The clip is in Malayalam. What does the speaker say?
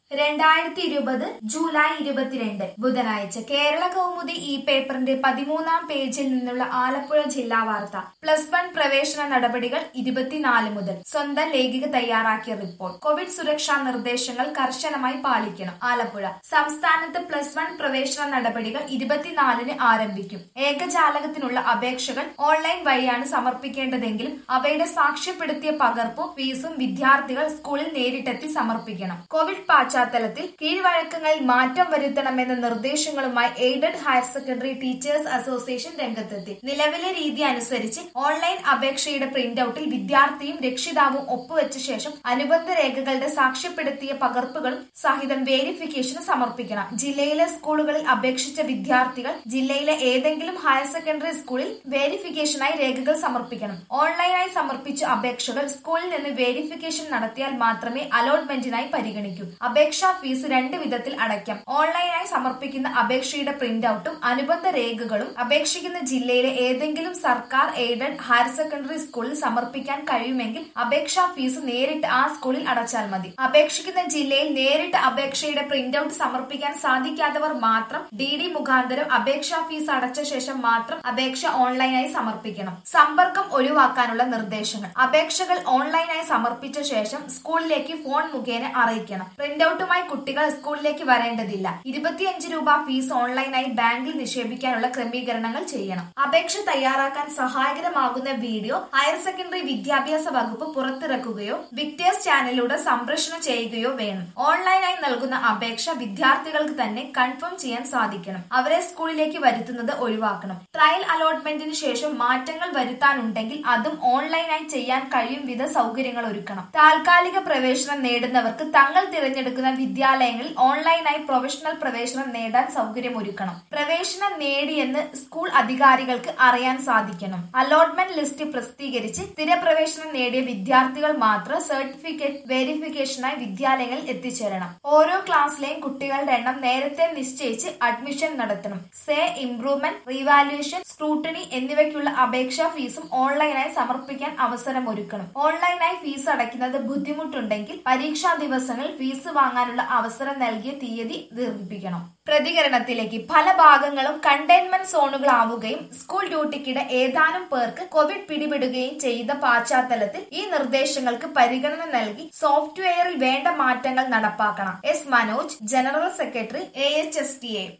രണ്ടായിരത്തി ഇരുപത് ജൂലൈ ഇരുപത്തിരണ്ട് ബുധനാഴ്ച കേരള കൗമുദി ഈ പേപ്പറിന്റെ പതിമൂന്നാം പേജിൽ നിന്നുള്ള ആലപ്പുഴ ജില്ലാ വാർത്ത പ്ലസ് വൺ പ്രവേശന നടപടികൾ ഇരുപത്തിനാല് മുതൽ സ്വന്തം ലേഖിക തയ്യാറാക്കിയ റിപ്പോർട്ട് കോവിഡ് സുരക്ഷാ നിർദ്ദേശങ്ങൾ കർശനമായി പാലിക്കണം ആലപ്പുഴ സംസ്ഥാനത്ത് പ്ലസ് വൺ പ്രവേശന നടപടികൾ ഇരുപത്തിനാലിന് ആരംഭിക്കും ഏകജാലകത്തിനുള്ള അപേക്ഷകൾ ഓൺലൈൻ വഴിയാണ് സമർപ്പിക്കേണ്ടതെങ്കിലും അവയുടെ സാക്ഷ്യപ്പെടുത്തിയ പകർപ്പും ഫീസും വിദ്യാർത്ഥികൾ സ്കൂളിൽ നേരിട്ടെത്തി സമർപ്പിക്കണം കോവിഡ് പശ്ചാത്തലത്തിൽ കീഴ്വഴക്കങ്ങളിൽ മാറ്റം വരുത്തണമെന്ന നിർദ്ദേശങ്ങളുമായി aided higher secondary teachers association രംഗത്തെത്തി നിലവിലെ രീതി അനുസരിച്ച് ഓൺലൈൻ അപേക്ഷയുടെ പ്രിന്റ് ഔട്ടിൽ വിദ്യാർത്ഥിയും രക്ഷിതാവും ഒപ്പുവെച്ച ശേഷം അനുബന്ധ രേഖകളുടെ സാക്ഷ്യപ്പെടുത്തിയ പകർപ്പുകളും സഹിതം വേരിഫിക്കേഷന് സമർപ്പിക്കണം ജില്ലയിലെ സ്കൂളുകളിൽ അപേക്ഷിച്ച വിദ്യാർത്ഥികൾ ജില്ലയിലെ ഏതെങ്കിലും ഹയർ സെക്കൻഡറി സ്കൂളിൽ വേരിഫിക്കേഷനായി രേഖകൾ സമർപ്പിക്കണം ഓൺലൈനായി സമർപ്പിച്ച അപേക്ഷകൾ സ്കൂളിൽ നിന്ന് വേരിഫിക്കേഷൻ നടത്തിയാൽ മാത്രമേ അലോട്ട്മെന്റിനായി പരിഗണിക്കൂ അപേക്ഷാ ഫീസ് രണ്ട് വിധത്തിൽ അടയ്ക്കാം ഓൺലൈനായി സമർപ്പിക്കുന്ന അപേക്ഷയുടെ പ്രിന്റ് ഔട്ടും അനുബന്ധ രേഖകളും അപേക്ഷിക്കുന്ന ജില്ലയിലെ ഏതെങ്കിലും സർക്കാർ എയ്ഡഡ് ഹയർ സെക്കൻഡറി സ്കൂളിൽ സമർപ്പിക്കാൻ കഴിയുമെങ്കിൽ അപേക്ഷാ ഫീസ് നേരിട്ട് ആ സ്കൂളിൽ അടച്ചാൽ മതി അപേക്ഷിക്കുന്ന ജില്ലയിൽ നേരിട്ട് അപേക്ഷയുടെ പ്രിന്റ് ഔട്ട് സമർപ്പിക്കാൻ സാധിക്കാത്തവർ മാത്രം ഡി ഡി മുഖാന്തരം അപേക്ഷാ ഫീസ് അടച്ച ശേഷം മാത്രം അപേക്ഷ ഓൺലൈനായി സമർപ്പിക്കണം സമ്പർക്കം ഒഴിവാക്കാനുള്ള നിർദ്ദേശങ്ങൾ അപേക്ഷകൾ ഓൺലൈനായി സമർപ്പിച്ച ശേഷം സ്കൂളിലേക്ക് ഫോൺ മുഖേന അറിയിക്കണം പ്രിന്റ് ഔട്ടുമായി കുട്ടികൾ സ്കൂളിലേക്ക് വരേണ്ടതില്ല ഇരുപത്തിയഞ്ച് രൂപ ഫീസ് ഓൺലൈനായി ബാങ്കിൽ നിക്ഷേപിക്കാനുള്ള ക്രമീകരണങ്ങൾ ചെയ്യണം അപേക്ഷ തയ്യാറാക്കാൻ സഹായകരമാകുന്ന വീഡിയോ ഹയർ സെക്കൻഡറി വിദ്യാഭ്യാസ വകുപ്പ് പുറത്തിറക്കുകയോ വിക്ടേഴ്സ് ചാനലിലൂടെ സംപ്രേഷണം ചെയ്യുകയോ വേണം ഓൺലൈനായി നൽകുന്ന അപേക്ഷ വിദ്യാർത്ഥികൾക്ക് തന്നെ കൺഫേം ചെയ്യാൻ സാധിക്കണം അവരെ സ്കൂളിലേക്ക് വരുത്തുന്നത് ഒഴിവാക്കണം ട്രയൽ അലോട്ട്മെന്റിന് ശേഷം മാറ്റങ്ങൾ വരുത്താനുണ്ടെങ്കിൽ അതും ഓൺലൈനായി ചെയ്യാൻ കഴിയും വിധ സൗകര്യങ്ങൾ ഒരുക്കണം താൽക്കാലിക പ്രവേശനം നേടുന്നവർക്ക് തങ്ങൾ തിരഞ്ഞെടുക്കുന്ന വിദ്യാലയങ്ങളിൽ ഓൺലൈനായി പ്രൊഫഷണൽ പ്രവേശനം നേടാൻ സൗകര്യമൊരുക്കണം പ്രവേശനം നേടിയെന്ന് സ്കൂൾ അധികാരികൾക്ക് അറിയാൻ സാധിക്കണം അലോട്ട്മെന്റ് ലിസ്റ്റ് പ്രസിദ്ധീകരിച്ച് സ്ഥിരപ്രവേശനം നേടിയ വിദ്യാർത്ഥികൾ മാത്രം സർട്ടിഫിക്കറ്റ് വെരിഫിക്കേഷനായി വിദ്യാലയങ്ങളിൽ എത്തിച്ചേരണം ഓരോ ക്ലാസ്സിലെയും കുട്ടികളുടെ എണ്ണം നേരത്തെ നിശ്ചയിച്ച് അഡ്മിഷൻ നടത്തണം സേ ഇംപ്രൂവ്മെന്റ് റീവാലുവേഷൻ സ്ക്രൂട്ടണി എന്നിവയ്ക്കുള്ള അപേക്ഷാ ഫീസും ഓൺലൈനായി സമർപ്പിക്കാൻ അവസരം ഒരുക്കണം ഓൺലൈനായി ഫീസ് അടയ്ക്കുന്നത് ബുദ്ധിമുട്ടുണ്ടെങ്കിൽ പരീക്ഷാ ദിവസങ്ങളിൽ ഫീസ് വാങ്ങാനുള്ള അവസരം നൽകിയ തീയതി ദീർഘിപ്പിക്കണം പ്രതികരണത്തിലേക്ക് പല ഭാഗങ്ങളും കണ്ടെയ്ൻമെന്റ് സോണുകളാവുകയും സ്കൂൾ ഡ്യൂട്ടിക്കിടെ ഏതാനും പേർക്ക് കോവിഡ് പിടിപെടുകയും ചെയ്ത പശ്ചാത്തലത്തിൽ ഈ നിർദ്ദേശങ്ങൾക്ക് പരിഗണന നൽകി സോഫ്റ്റ്വെയറിൽ വേണ്ട മാറ്റങ്ങൾ നടപ്പാക്കണം S Manoj general secretary A H S T A